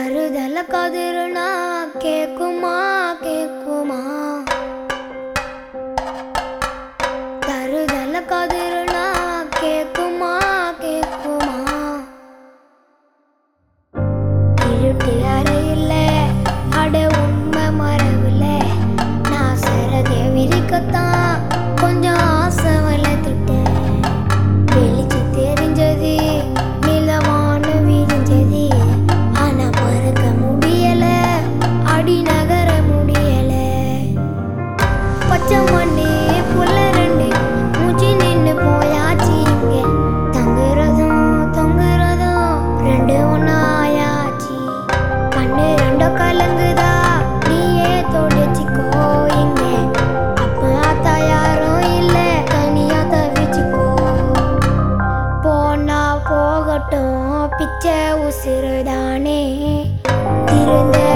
தருதல கதிருனா கேக்குமா கேக்குமா தருதல கதிருனா கேக்குமா கேக்குமா இருட்டு அறையில அட உண்மை மரவுல நான் சரதிய விரிக்கத்தான் கொஞ்சம் ஆசை வளர்த்துட்டேன் வெளிச்சு தெரிஞ்சது நிலவான விரிஞ்சது ஆனா மறக்க முடியல அடி நகர முடியல பச்சை மண்ணு புள்ள ரெண்டு மூச்சு நின்னு போயாச்சு இங்க தங்குறதும் தொங்குறதும் ரெண்டு ஒன்னாயாச்சு கண்ணு ரெண்டோ கலங்குதா நீயே தொடச்சிக்கோ இங்க அப்பா அத்தா யாரும் இல்ல தனியா தவிச்சுக்கோ போனா போகட்டும் பிச்சை உசுறுதானே திருந்த